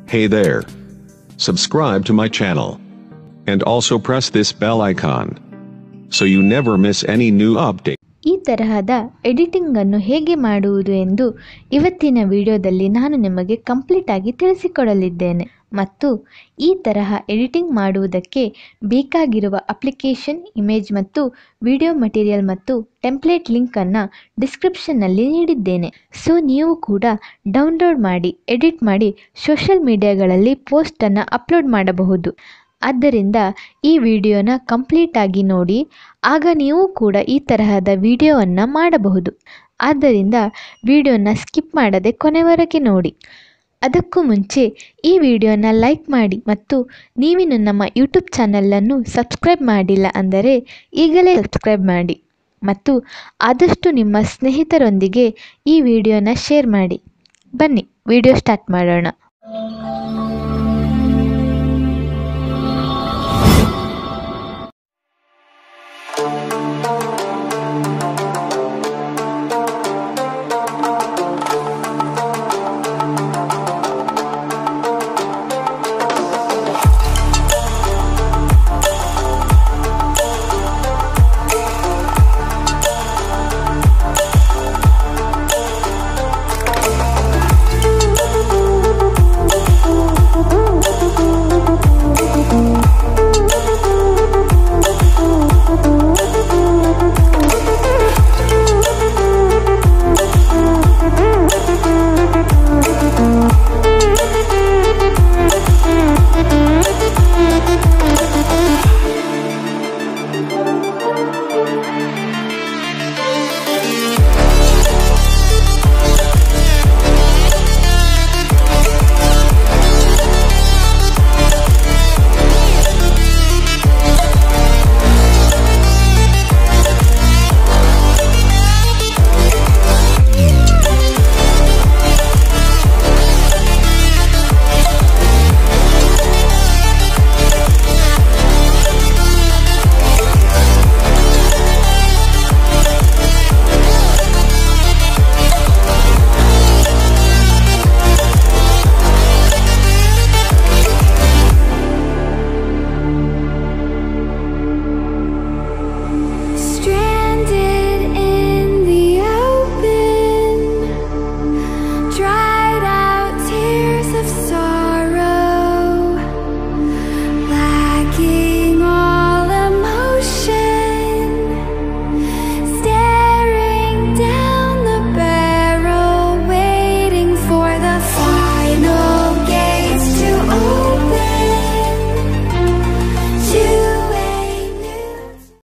Hey there. Subscribe to my channel. And also press this bell icon. So you never miss any new update. ಈ ತರಹದ editing ಅನ್ನು ಹೇಗೆ ಮಾಡುವುದು ಎಂದು ಇವತ್ತಿನ ವಿಡಿಯೋದಲ್ಲಿ ನಾನು ನಿಮಗೆ ಕಂಪ್ಲೀಟ್ ಆಗಿ ತಿಳಿಸಿಕೊಡಲಿದ್ದೇನೆ ಮತ್ತು ಈ ತರಹ ಎಡಿಟಿಂಗ್ ಮಾಡುವುದಕ್ಕೆ ಬೇಕಾಗಿರುವ ಅಪ್ಲಿಕೇಶನ್ ಇಮೇಜ್ ಮತ್ತು ವಿಡಿಯೋ ಮಟೀರಿಯಲ್ ಮತ್ತು ಟೆಂಪ್ಲೇಟ್ ಲಿಂಕನ್ನು ಡಿಸ್ಕ್ರಿಪ್ಷನ್ನಲ್ಲಿ ನೀಡಿದ್ದೇನೆ ಸೊ ನೀವು ಕೂಡ ಡೌನ್ಲೋಡ್ ಮಾಡಿ ಎಡಿಟ್ ಮಾಡಿ ಸೋಷಿಯಲ್ ಮೀಡಿಯಾಗಳಲ್ಲಿ ಪೋಸ್ಟನ್ನು ಅಪ್ಲೋಡ್ ಮಾಡಬಹುದು ಆದ್ದರಿಂದ ಈ ವಿಡಿಯೋನ ಕಂಪ್ಲೀಟ್ ಆಗಿ ನೋಡಿ ಆಗ ನೀವು ಕೂಡ ಈ ತರಹದ ವಿಡಿಯೋವನ್ನು ಮಾಡಬಹುದು ಆದ್ದರಿಂದ ವಿಡಿಯೋನ ಸ್ಕಿಪ್ ಮಾಡದೆ ಕೊನೆವರೆಗೆ ನೋಡಿ ಅದಕ್ಕೂ ಮುಂಚೆ ಈ ವಿಡಿಯೋನ ಲೈಕ್ ಮಾಡಿ ಮತ್ತು ನೀವಿನ್ನು ನಮ್ಮ ಯೂಟ್ಯೂಬ್ ಚಾನಲನ್ನು ಸಬ್ಸ್ಕ್ರೈಬ್ ಮಾಡಿಲ್ಲ ಅಂದರೆ ಈಗಲೇ ಸಬ್ಸ್ಕ್ರೈಬ್ ಮಾಡಿ ಮತ್ತು ಆದಷ್ಟು ನಿಮ್ಮ ಸ್ನೇಹಿತರೊಂದಿಗೆ ಈ ವಿಡಿಯೋನ ಶೇರ್ ಮಾಡಿ ಬನ್ನಿ ವಿಡಿಯೋ ಸ್ಟಾರ್ಟ್ ಮಾಡೋಣ